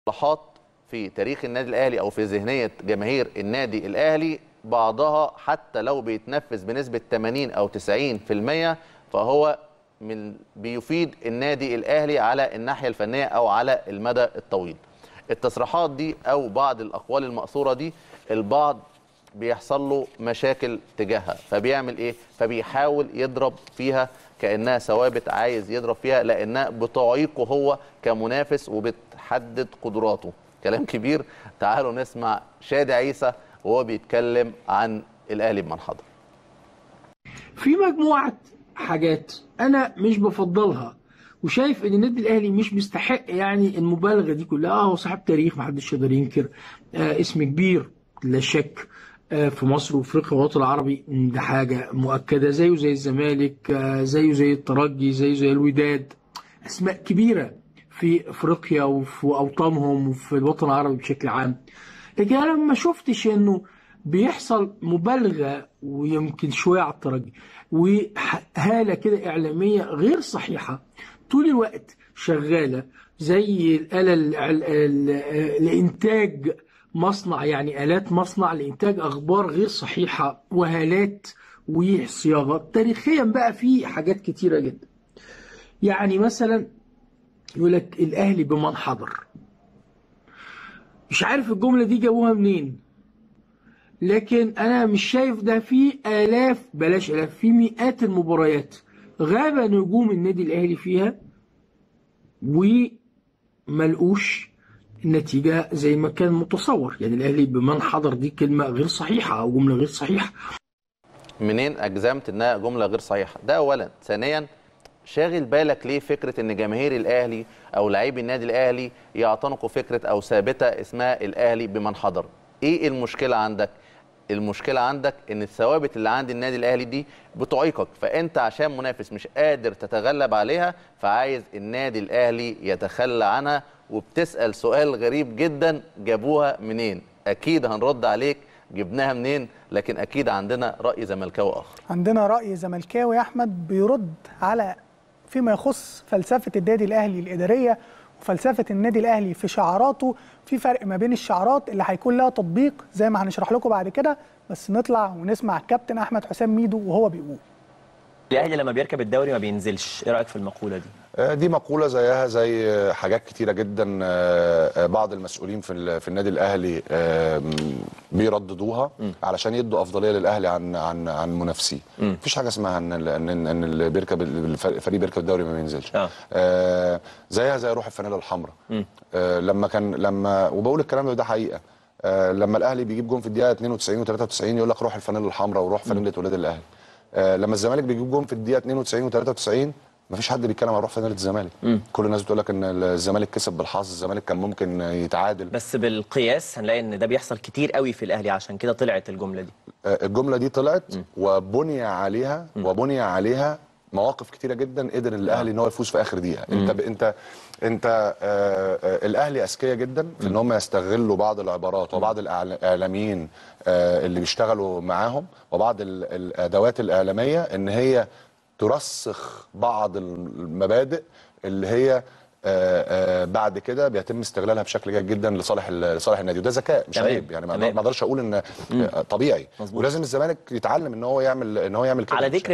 مصطلحات في تاريخ النادي الاهلي او في ذهنيه جماهير النادي الاهلي بعضها حتى لو بيتنفذ بنسبه 80 او 90% فهو من بيفيد النادي الاهلي على الناحيه الفنيه او على المدى الطويل. التصريحات دي او بعض الاقوال المأثوره دي البعض بيحصل له مشاكل تجاهها فبيعمل ايه؟ فبيحاول يضرب فيها كانها ثوابت عايز يضرب فيها لانها بتعيقه هو كمنافس وبتحدد قدراته. كلام كبير تعالوا نسمع شادي عيسى وهو بيتكلم عن الاهلي بمنحدر. في مجموعه حاجات انا مش بفضلها وشايف ان النادي الاهلي مش بيستحق يعني المبالغه دي كلها آه هو صاحب تاريخ محدش يقدر ينكر آه اسم كبير لا شك آه في مصر وافريقيا والوطن العربي ده حاجه مؤكده زيه زي الزمالك آه زيه زي الترجي زيه زي الوداد اسماء كبيره في افريقيا وفي اوطانهم وفي الوطن العربي بشكل عام لكن انا ما شفتش انه بيحصل مبالغه ويمكن شويه على الترجي وهاله كده اعلاميه غير صحيحه طول الوقت شغاله زي الاله ال- ال- ال- لانتاج مصنع يعني الات مصنع لانتاج اخبار غير صحيحه وهالات وصياغات تاريخيا بقى في حاجات كتيره جدا يعني مثلا يقول لك الاهلي بمن حضر مش عارف الجمله دي جابوها منين لكن انا مش شايف ده في الاف بلاش الاف في مئات المباريات غاب نجوم النادي الاهلي فيها وملقوش النتيجة زي ما كان متصور يعني الأهلي بمن حضر دي كلمة غير صحيحة أو جملة غير صحيحة منين اجزمت انها جمله غير صحيحه ده اولا ثانيا شاغل بالك ليه فكره ان جماهير الاهلي او لاعبي النادي الاهلي يعتنقوا فكره او ثابته اسمها الاهلي بمن حضر ايه المشكله عندك المشكله عندك ان الثوابت اللي عند النادي الاهلي دي بتعيقك فانت عشان منافس مش قادر تتغلب عليها فعايز النادي الاهلي يتخلى عنها وبتسال سؤال غريب جدا جابوها منين اكيد هنرد عليك جبناها منين لكن اكيد عندنا راي زملكاوي اخر عندنا رأي زملكاوي أحمد بيرد على فيما يخص فلسفة النادي الأهلي الإدارية وفلسفة النادي الأهلي في شعاراته في فرق ما بين الشعارات اللي هيكون لها تطبيق زي ما هنشرح لكم بعد كده بس نطلع ونسمع الكابتن أحمد حسام ميدو وهو بيقول الاهلي لما بيركب الدوري ما بينزلش ايه رايك في المقوله دي آه، دي مقولة زيها زي آه، حاجات كتيرة جدا آه، آه، بعض المسؤولين في ال- في النادي الأهلي آه، بيرددوها علشان يدوا أفضلية للأهلي عن عن عن منافسيه. مفيش حاجة اسمها إن ال- ان ان إن اللي بيركب الفريق الفريق بيركب الدوري ما بينزلش. آه. آه، زيها زي روح الفانيلا الحمراء. آه، لما كان لما وبقول الكلام ده ده حقيقة. آه، لما الأهلي بيجيب جون في الدقيقة 92 و93 يقول لك روح الفانيلا الحمراء وروح فانيلة ولاد الأهلي. آه، لما الزمالك بيجيب جون في الدقيقة 92 و93 مفيش حد بيتكلم عن روح فانيلة الزمالك كل الناس بتقول لك ان الزمالك كسب بالحظ الزمالك كان ممكن يتعادل بس بالقياس هنلاقي ان ده بيحصل كتير قوي في الاهلي عشان كده طلعت الجمله دي آه، الجمله دي طلعت وبني عليها وبني عليها مواقف كتيره جدا قدر الاهلي ان هو يفوز في اخر دقيقه انت ب... انت انت آه آه الاهلي اذكياء جدا في ان هم يستغلوا بعض العبارات وبعض الإعلا- الاعلاميين آه اللي بيشتغلوا معاهم وبعض ال- الادوات الاعلاميه ان هي ترسخ بعض المبادئ اللي هي آه، آه، بعد كده بيتم استغلالها بشكل جيد جدا لصالح ال- لصالح النادي وده ذكاء مش تمام، عيب يعني ما تمام. ما اقدرش اقول ان آه، طبيعي مظبوط. ولازم الزمالك يتعلم ان هو يعمل ان هو يعمل كده على مش ذكر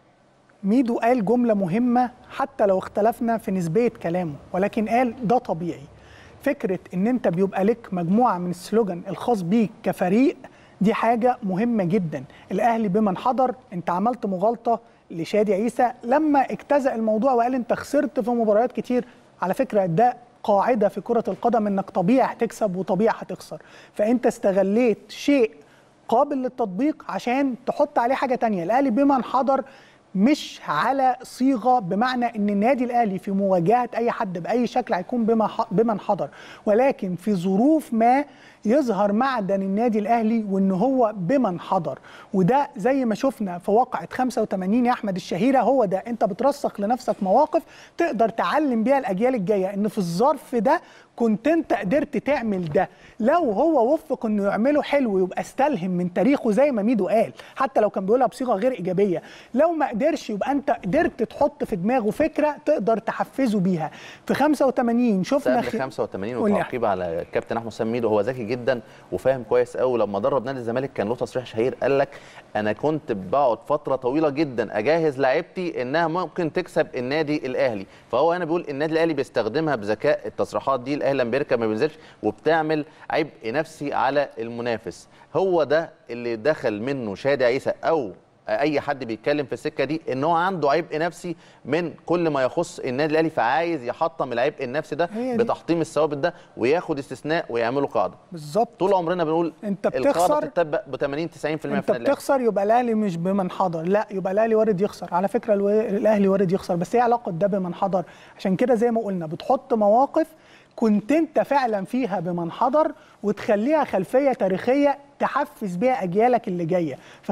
ميدو قال جملة مهمة حتى لو اختلفنا في نسبية كلامه ولكن قال ده طبيعي فكرة ان انت بيبقى لك مجموعة من السلوجان الخاص بيك كفريق دي حاجة مهمة جدا الاهلي بمن حضر انت عملت مغالطة لشادي عيسى لما اجتزأ الموضوع وقال انت خسرت في مباريات كتير على فكرة ده قاعدة في كرة القدم انك طبيعي هتكسب وطبيعي هتخسر فانت استغليت شيء قابل للتطبيق عشان تحط عليه حاجه تانية الاهلي بمن حضر مش على صيغه بمعنى ان النادي الاهلي في مواجهه اي حد باي شكل هيكون بما ح- بمن حضر ولكن في ظروف ما يظهر معدن النادي الاهلي وان هو بمن حضر وده زي ما شفنا في واقعه 85 يا احمد الشهيره هو ده انت بترسخ لنفسك مواقف تقدر تعلم بيها الاجيال الجايه ان في الظرف ده كنت انت قدرت تعمل ده لو هو وفق انه يعمله حلو يبقى استلهم من تاريخه زي ما ميدو قال حتى لو كان بيقولها بصيغه غير ايجابيه لو ما قدرش يبقى انت قدرت تحط في دماغه فكره تقدر تحفزه بيها في 85 بس شفنا قبل خ- 85 قول لي يا وتعقيب على الكابتن احمد حسام ميدو هو ذكي جدا وفاهم كويس قوي لما درب نادي الزمالك كان له تصريح شهير قال لك انا كنت بقعد فتره طويله جدا اجهز لعيبتي انها ممكن تكسب النادي الاهلي فهو هنا بيقول النادي الاهلي بيستخدمها بذكاء التصريحات دي الاهلي لما بيركب ما بينزلش وبتعمل عبء نفسي على المنافس هو ده اللي دخل منه شادي عيسى او اي حد بيتكلم في السكه دي ان هو عنده عبء نفسي من كل ما يخص النادي الاهلي فعايز يحطم العبء النفسي ده هي دي. بتحطيم الثوابت ده وياخد استثناء ويعمله قاعده بالظبط طول عمرنا بنقول أنت القاعده بتخسر- بتتبع ب 80 90% في انت النادي الأهلي. بتخسر يبقى الاهلي مش بمن حضر لا يبقى الاهلي وارد يخسر على فكره الو- الاهلي وارد يخسر بس ايه علاقه ده بمن حضر عشان كده زي ما قلنا بتحط مواقف كنت انت فعلا فيها بمن حضر وتخليها خلفيه تاريخيه تحفز بيها اجيالك اللي جايه في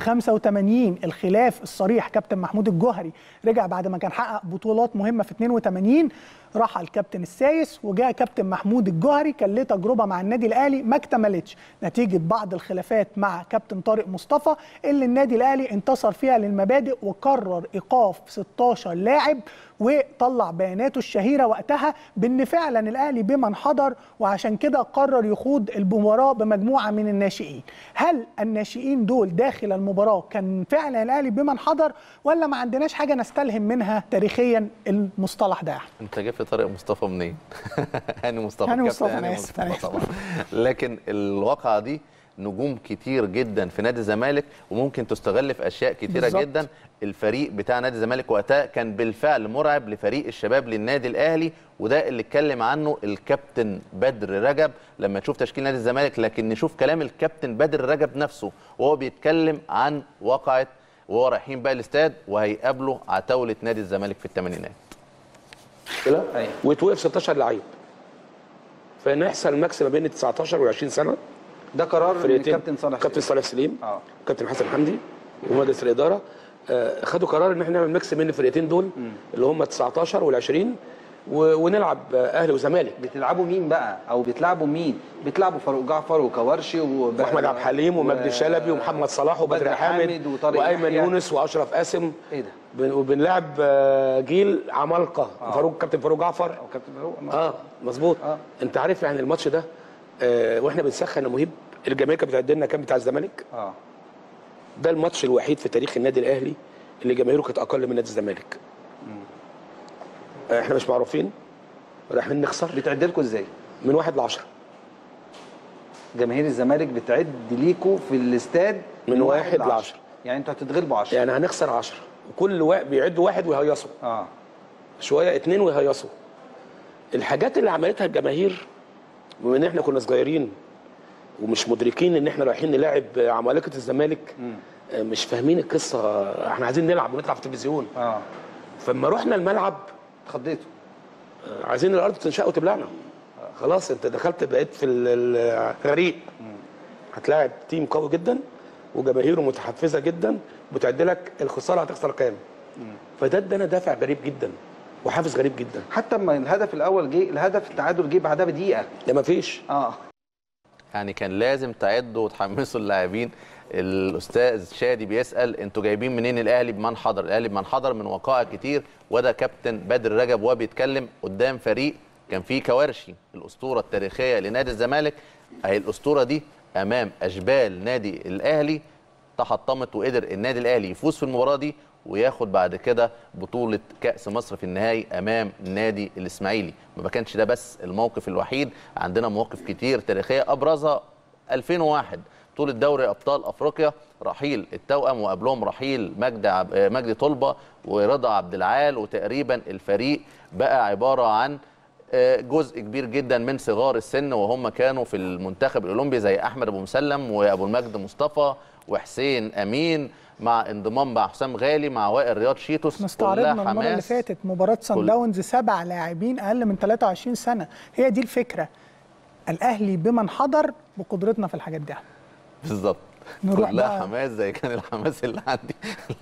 85 الخلاف الصريح كابتن محمود الجوهري رجع بعد ما كان حقق بطولات مهمه في 82 راح على الكابتن السايس وجاء كابتن محمود الجوهري كان له تجربه مع النادي الاهلي ما اكتملتش نتيجه بعض الخلافات مع كابتن طارق مصطفى اللي النادي الاهلي انتصر فيها للمبادئ وقرر ايقاف 16 لاعب وطلع بياناته الشهيره وقتها بان فعلا الاهلي بمن حضر وعشان كده قرر يخوض المباراه بمجموعه من الناشئين هل الناشئين دول داخل المباراه كان فعلا الاهلي بمن حضر ولا ما عندناش حاجه نستلهم منها تاريخيا المصطلح ده يا احمد انت جبت طارق مصطفى منين؟ هاني مصطفى هاني كابتن مصطفى، أنا آسف، أنا آسف. طبعا لكن الواقعه دي نجوم كتير جدا في نادي الزمالك وممكن تستغل في اشياء كتيره بالظبط. جدا الفريق بتاع نادي الزمالك وقتها كان بالفعل مرعب لفريق الشباب للنادي الاهلي وده اللي اتكلم عنه الكابتن بدر رجب لما تشوف تشكيل نادي الزمالك لكن نشوف كلام الكابتن بدر رجب نفسه وهو بيتكلم عن واقعه وهو رايحين بقى الاستاد وهيقابلوا عتاوله نادي الزمالك في الثمانينات كده ويتوقف 16 لعيب فان يحصل ماكس ما بين 19 و20 سنه ده قرار من فرقتين الكابتن صالح كابتن سليم. صالح سليم اه كابتن حسن حمدي ومجلس الاداره آه، خدوا قرار ان احنا نعمل ميكس بين الفرقتين دول اللي هم 19 وال20 ونلعب آه، اهلي وزمالك بتلعبوا مين بقى او بتلعبوا مين بتلعبوا فاروق جعفر وكورشي وب... واحمد عبد الحليم ومجدي الشلبي ومحمد صلاح وبدر وبدر حامد حامد وطارق وايمن يحيى. يونس واشرف قاسم ايه ده؟ بن- وبنلعب آه، جيل عمالقه فاروق كابتن فاروق جعفر او كابتن فاروق اه مظبوط آه. انت عارف يعني الماتش ده آه واحنا بنسخن يا مهيب الجماهير كانت بتعد لنا كام بتاع الزمالك اه ده الماتش الوحيد في تاريخ النادي الاهلي اللي جماهيره كانت اقل من نادي الزمالك آه احنا مش معروفين رايحين نخسر بتعد لكم ازاي؟ من واحد لعشرة جماهير الزمالك بتعد ليكوا في الاستاد من واحد لعشرة. يعني انتوا هتتغلبوا 10 يعني هنخسر 10 وكل واحد بيعدوا واحد ويهيصوا اه شويه اتنين ويهيصوا الحاجات اللي عملتها الجماهير بما ان احنا كنا صغيرين ومش مدركين ان احنا رايحين نلاعب عمالقه الزمالك آه، مش فاهمين القصه احنا عايزين نلعب ونطلع في التلفزيون اه فلما رحنا الملعب اتخضيتوا آه، عايزين الارض تنشق وتبلعنا خلاص انت دخلت بقيت في ال- الغريق هتلاعب تيم قوي جدا وجماهيره متحفزه جدا بتعد لك الخساره هتخسر كام فده ادانا دافع غريب جدا وحافز غريب جدا حتى اما الهدف الاول جه الهدف التعادل جه بعدها بدقيقه ده مفيش اه يعني كان لازم تعدوا وتحمسوا اللاعبين الاستاذ شادي بيسال انتوا جايبين منين الاهلي بمن حضر الاهلي بمن حضر من وقائع كتير وده كابتن بدر رجب وهو بيتكلم قدام فريق كان فيه كوارشي الاسطوره التاريخيه لنادي الزمالك اهي الاسطوره دي امام اشبال نادي الاهلي تحطمت وقدر النادي الاهلي يفوز في المباراه دي وياخد بعد كده بطوله كاس مصر في النهائي امام نادي الاسماعيلي ما كانش ده بس الموقف الوحيد عندنا مواقف كتير تاريخيه ابرزها 2001 بطوله دوري ابطال افريقيا رحيل التوأم وقبلهم رحيل مجدي عب... آه، مجدي طلبه ورضا عبد العال وتقريبا الفريق بقى عباره عن آه، جزء كبير جدا من صغار السن وهم كانوا في المنتخب الاولمبي زي احمد ابو مسلم وابو المجد مصطفى وحسين امين مع انضمام مع حسام غالي مع وائل رياض شيتوس احنا استعرضنا المره اللي حماس. فاتت مباراه سان كل- داونز سبع لاعبين اقل من 23 سنه هي دي الفكره الاهلي بمن حضر بقدرتنا في الحاجات دي بالظبط نروح كلها بقى حماس زي كان الحماس اللي عندي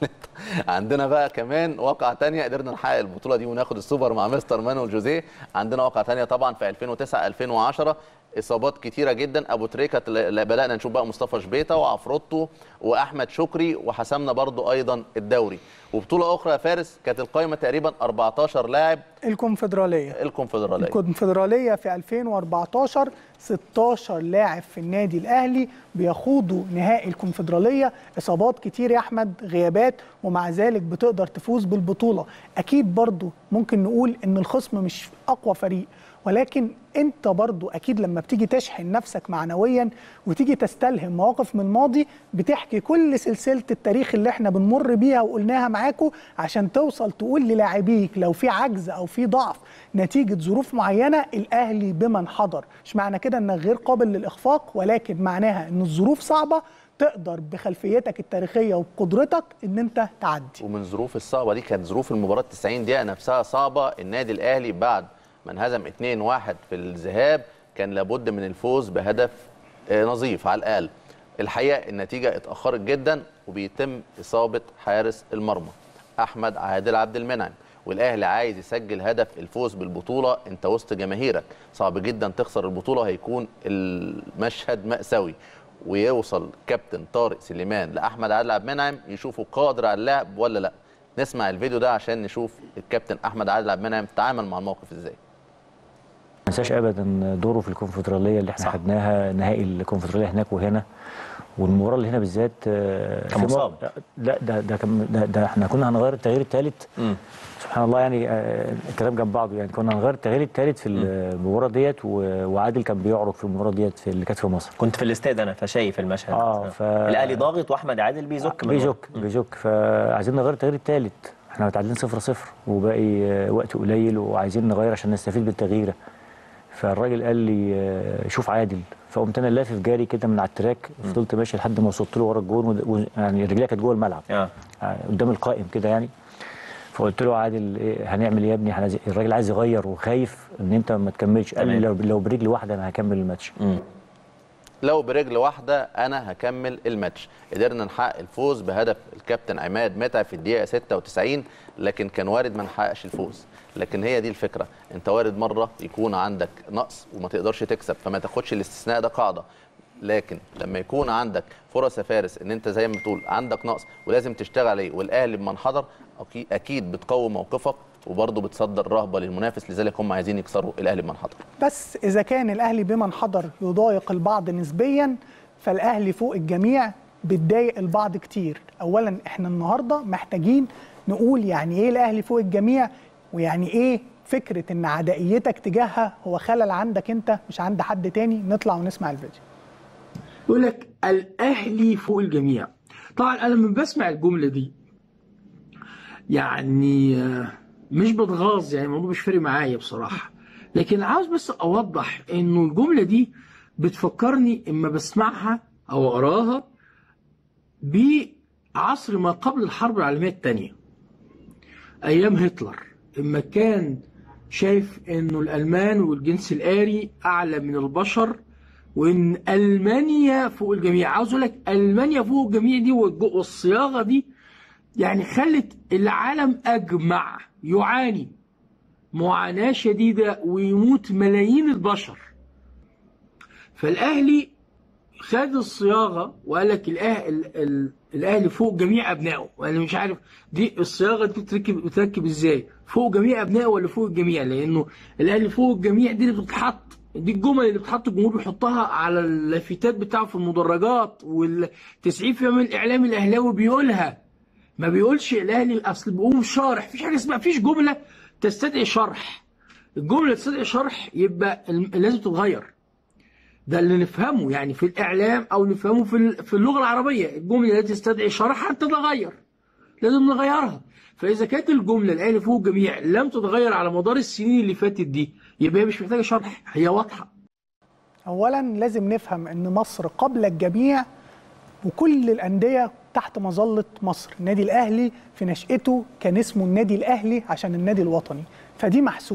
عندنا بقى كمان واقعة تانية قدرنا نحقق البطولة دي وناخد السوبر مع مستر مانويل جوزيه عندنا واقعة تانية طبعا في 2009 2010 اصابات كتيره جدا ابو تريكه اللي بدانا نشوف بقى مصطفى شبيطه وعفروتو واحمد شكري وحسمنا برضو ايضا الدوري وبطوله اخرى يا فارس كانت القائمه تقريبا 14 لاعب الكونفدراليه الكونفدراليه الكونفدراليه في 2014 16 لاعب في النادي الاهلي بيخوضوا نهائي الكونفدراليه اصابات كتير يا احمد غيابات ومع ذلك بتقدر تفوز بالبطوله اكيد برضو ممكن نقول ان الخصم مش اقوى فريق ولكن انت برضو اكيد لما بتيجي تشحن نفسك معنويا وتيجي تستلهم مواقف من الماضي بتحكي كل سلسله التاريخ اللي احنا بنمر بيها وقلناها معاكم عشان توصل تقول للاعبيك لو في عجز او في ضعف نتيجه ظروف معينه الاهلي بمن حضر مش معنى كده انك غير قابل للاخفاق ولكن معناها ان الظروف صعبه تقدر بخلفيتك التاريخيه وبقدرتك ان انت تعدي ومن الظروف الصعبه دي كانت ظروف المباراه 90 دقيقه نفسها صعبه النادي الاهلي بعد ما انهزم 2-1 في الذهاب كان لابد من الفوز بهدف آه، نظيف على الاقل الحقيقه النتيجه اتاخرت جدا وبيتم اصابه حارس المرمى احمد عادل عبد المنعم والاهلي عايز يسجل هدف الفوز بالبطوله انت وسط جماهيرك صعب جدا تخسر البطوله هيكون المشهد ماساوي ويوصل كابتن طارق سليمان لاحمد عادل عبد المنعم يشوفه قادر على اللعب ولا لا نسمع الفيديو ده عشان نشوف الكابتن احمد عادل عبد المنعم تعامل مع الموقف ازاي ما ننساش ابدا دوره في الكونفدراليه اللي احنا صح. خدناها نهائي الكونفدراليه هناك وهنا والمباراه اللي هنا بالذات آه، كان في مصاب. مر- لا ده ده كان ده, ده احنا كنا هنغير التغيير الثالث مم. سبحان الله يعني آه، الكلام جنب بعضه يعني كنا هنغير التغيير الثالث في المباراه ديت و- وعادل كان بيعرج في المباراه ديت في اللي كانت في مصر كنت في الاستاد انا فشايف المشهد آه، ف- الاهلي ضاغط واحمد عادل بيزك من ورا. بيزك بيزك فعايزين نغير التغيير الثالث احنا متعادلين 0 0 وباقي آه، وقت قليل وعايزين نغير عشان نستفيد بالتغييره فالراجل قال لي آه، شوف عادل فقمت انا لافف جاري كده من على التراك فضلت ماشي لحد ما وصلت له ورا الجون ود- و- يعني رجليا كانت جوه الملعب اه آه، قدام القائم كده يعني فقلت له عادل إيه هنعمل ايه يا ابني احنا عايز- الراجل عايز يغير وخايف ان انت ما تكملش قال لي لو لو برجل واحده انا هكمل الماتش لو برجل واحده انا هكمل الماتش قدرنا نحقق الفوز بهدف الكابتن عماد متعب في الدقيقه 96 لكن كان وارد ما نحققش الفوز لكن هي دي الفكره انت وارد مره يكون عندك نقص وما تقدرش تكسب فما تاخدش الاستثناء ده قاعده لكن لما يكون عندك فرص يا فارس ان انت زي ما بتقول عندك نقص ولازم تشتغل عليه والاهلي بمن حضر أكي- اكيد بتقوي موقفك وبرضه بتصدر رهبه للمنافس لذلك هم عايزين يكسروا الاهلي بمن حضر بس اذا كان الاهلي بمن حضر يضايق البعض نسبيا فالاهلي فوق الجميع بتضايق البعض كتير اولا احنا النهارده محتاجين نقول يعني ايه الاهلي فوق الجميع ويعني ايه فكره ان عدائيتك تجاهها هو خلل عندك انت مش عند حد تاني نطلع ونسمع الفيديو يقول لك الاهلي فوق الجميع طبعا انا لما بسمع الجمله دي يعني آه، مش بتغاظ يعني الموضوع مش فارق معايا بصراحه لكن عاوز بس اوضح انه الجمله دي بتفكرني اما بسمعها او اقراها بعصر ما قبل الحرب العالميه الثانيه ايام هتلر اما كان شايف انه الالمان والجنس الاري اعلى من البشر وان المانيا فوق الجميع عاوز اقول لك المانيا فوق الجميع دي والج- والصياغه دي يعني خلت العالم اجمع يعاني معاناه شديده ويموت ملايين البشر فالاهلي خد الصياغه وقال لك الأه... ال... ال... الاهلي فوق جميع ابنائه وانا مش عارف دي الصياغه دي بتركب بتركب ازاي فوق جميع ابنائه ولا فوق الجميع لانه الاهلي فوق الجميع دي اللي بتتحط دي الجمل اللي بتحط الجمهور بيحطها على اللافتات بتاعه في المدرجات وال90% من الاعلام الاهلاوي بيقولها ما بيقولش الاهلي اصل بيقوم شارح مفيش حاجه اسمها مفيش جمله تستدعي شرح الجمله تستدعي شرح يبقى الم- لازم تتغير ده اللي نفهمه يعني في الاعلام او نفهمه في ال- في اللغه العربيه الجمله التي تستدعي شرحا تتغير لازم نغيرها فاذا كانت الجمله الاهلي فوق الجميع لم تتغير على مدار السنين اللي فاتت دي يبقى هي مش محتاجه شرح هي واضحه اولا لازم نفهم ان مصر قبل الجميع وكل الانديه تحت مظله مصر النادي الاهلي في نشاته كان اسمه النادي الاهلي عشان النادي الوطني فدي محسومه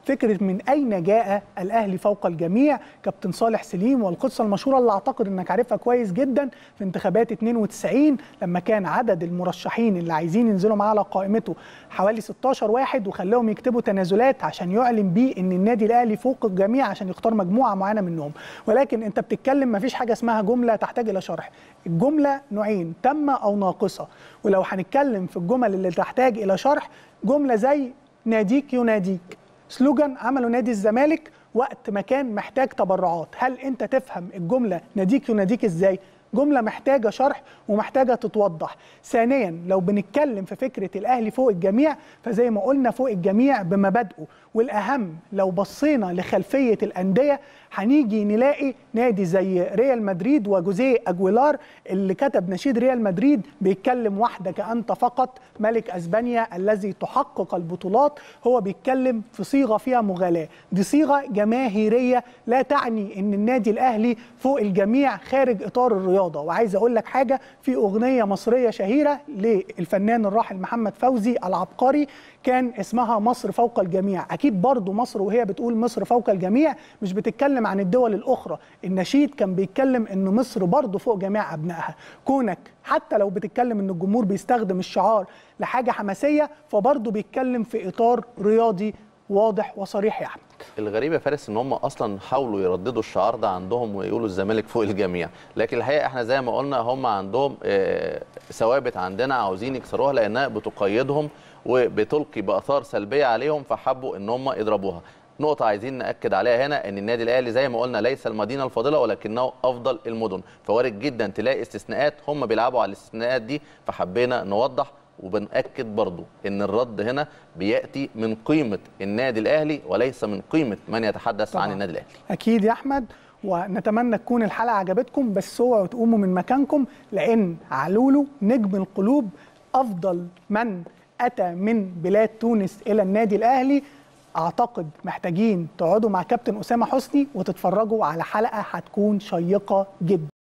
فكره من اين جاء الاهلي فوق الجميع كابتن صالح سليم والقصه المشهوره اللي اعتقد انك عارفها كويس جدا في انتخابات 92 لما كان عدد المرشحين اللي عايزين ينزلوا معاه على قائمته حوالي 16 واحد وخلاهم يكتبوا تنازلات عشان يعلن بيه ان النادي الاهلي فوق الجميع عشان يختار مجموعه معينه منهم ولكن انت بتتكلم ما فيش حاجه اسمها جمله تحتاج الى شرح الجمله نوعين تامه او ناقصه ولو هنتكلم في الجمل اللي تحتاج الى شرح جمله زي ناديك يناديك سلوجان عملوا نادي الزمالك وقت ما كان محتاج تبرعات هل انت تفهم الجمله ناديك يناديك ازاي جمله محتاجه شرح ومحتاجه تتوضح ثانيا لو بنتكلم في فكره الاهلي فوق الجميع فزي ما قلنا فوق الجميع بمبادئه والاهم لو بصينا لخلفيه الانديه هنيجي نلاقي نادي زي ريال مدريد وجوزيه اجويلار اللي كتب نشيد ريال مدريد بيتكلم وحدك انت فقط ملك اسبانيا الذي تحقق البطولات هو بيتكلم في صيغه فيها مغالاه دي صيغه جماهيريه لا تعني ان النادي الاهلي فوق الجميع خارج اطار الرياضه وعايز اقول لك حاجه في اغنيه مصريه شهيره للفنان الراحل محمد فوزي العبقري كان اسمها مصر فوق الجميع اكيد برضو مصر وهي بتقول مصر فوق الجميع مش بتتكلم عن الدول الاخرى النشيد كان بيتكلم ان مصر برضو فوق جميع ابنائها كونك حتى لو بتتكلم ان الجمهور بيستخدم الشعار لحاجه حماسيه فبرضو بيتكلم في اطار رياضي واضح وصريح يا احمد الغريب يا فارس ان هم اصلا حاولوا يرددوا الشعار ده عندهم ويقولوا الزمالك فوق الجميع لكن الحقيقه احنا زي ما قلنا هم عندهم آه، ثوابت عندنا عاوزين يكسروها لانها بتقيدهم وبتلقي باثار سلبيه عليهم فحبوا ان هم يضربوها نقطة عايزين نأكد عليها هنا إن النادي الأهلي زي ما قلنا ليس المدينة الفاضلة ولكنه أفضل المدن، فوارد جدا تلاقي استثناءات هم بيلعبوا على الاستثناءات دي فحبينا نوضح وبنأكد برضو إن الرد هنا بيأتي من قيمة النادي الأهلي وليس من قيمة من يتحدث طبعاً. عن النادي الأهلي. اكيد يا احمد ونتمنى تكون الحلقه عجبتكم بس اوعوا تقوموا من مكانكم لان علولو نجم القلوب افضل من اتى من بلاد تونس الى النادي الاهلي اعتقد محتاجين تقعدوا مع كابتن اسامه حسني وتتفرجوا على حلقه هتكون شيقه جدا